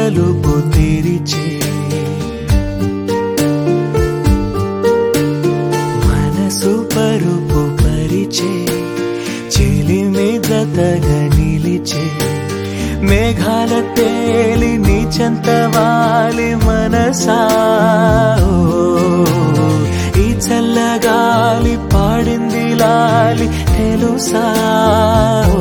తలుపు తెరిచే మనసు పరుపు పరిచే చెలిమే జతగా నిలిచే మేఘాల తేలి నీచంత వాలి మనసా ఓ, ఈ చల్లగాలి పాడింది లాలి తెలుసా ఓ,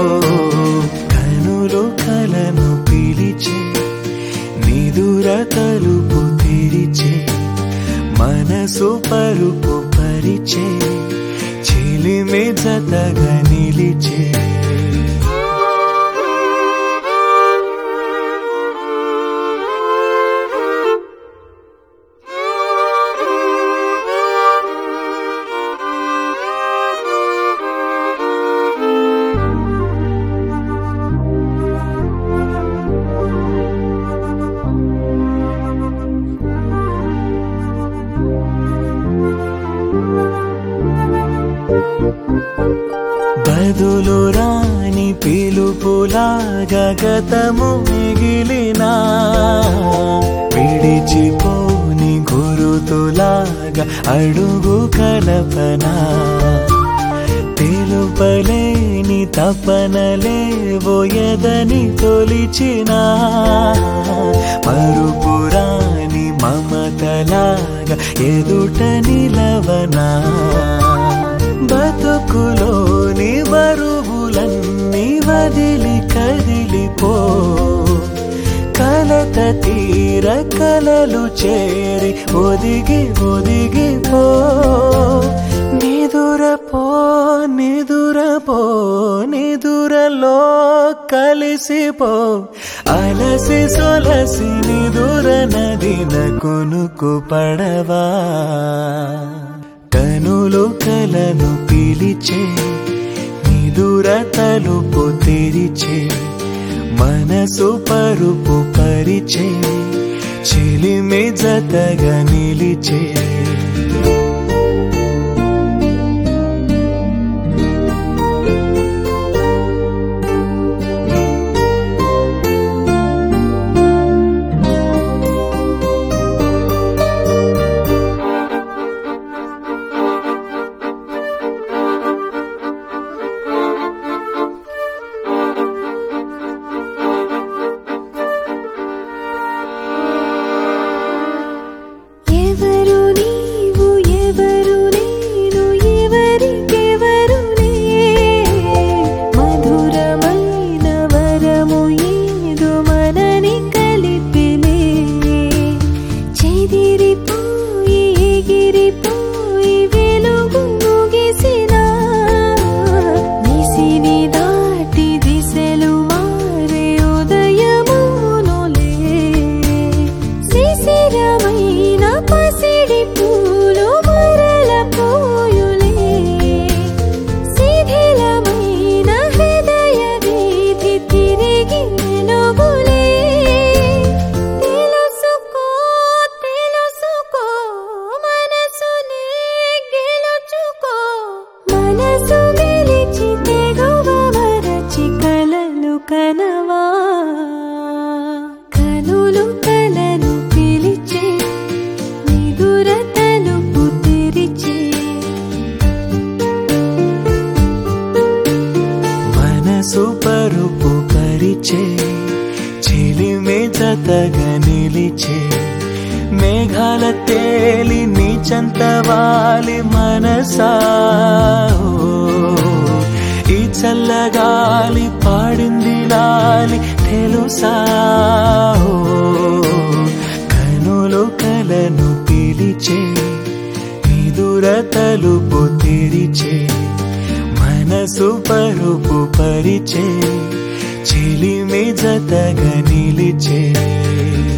కనులు కలను పిలిచే నిదుర తలుపు తెరిచే మనసు పరుపు పరిచే చిలిమి జతగా నిలిచే బదులు రాని పిలుపులాగా గతము మిగిలినా విడిచిపోని గురుతులాగా అడుగు కలపనా తెలుపలేని తపనలేవో ఎదని తొలిచినా మరుపురాని మమతలాగా ఎదుట నిలవనా బతుకులోని బరువులన్నీ వదిలి కదిలిపో కలత తీర కలలు చేరి ఒదిగి ఒదిగిపో నిదురపో నిదురపో నిదురలో కలిసిపో అలసి సొలసి నిదుర నదిన కొనుకు పడవా కనులు కలను పిలిచే నిదుర తలుపు తెరిచే మనసు పరుపు పరిచే చిలిమి జతగా నిలిచే ఎవరు నీవు ఎవరు నేను ఎవరికెవరులే మధురమైన వరము ఏదో మనని కలిపిలే చెదిరిపోయి ఎగిరిపోయి వెలుగు ముగిసిన నిసిని దాటి దిశలు మారే ఉదయమునులే శిశిరమైన పసిడి పూలు మరల పోయులే శిథిలమైన హృదయ వీధి తిరిగి వెలుగులే తెలుసుకో తెలుసుకో మనసునే గెలుచుకో మనసు గెలిచి తెగువ మరచి కలలు కనవా కనులు కలను పిలిచే నిదుర తలుపు తెరిచే మనసు పరుపు పరిచే చిలిమి జతగా నిలిచే మేఘాల తేలి నీచంత వాలి మనసా ఓ, ఈ చల్లగాలి పాడింది లాలి తెలుసా ఓ, కనులు కలను పిలిచే నిదుర తలుపు తెరిచే మనసు పరుపు పరిచే చిలిమి జతగా నిలిచే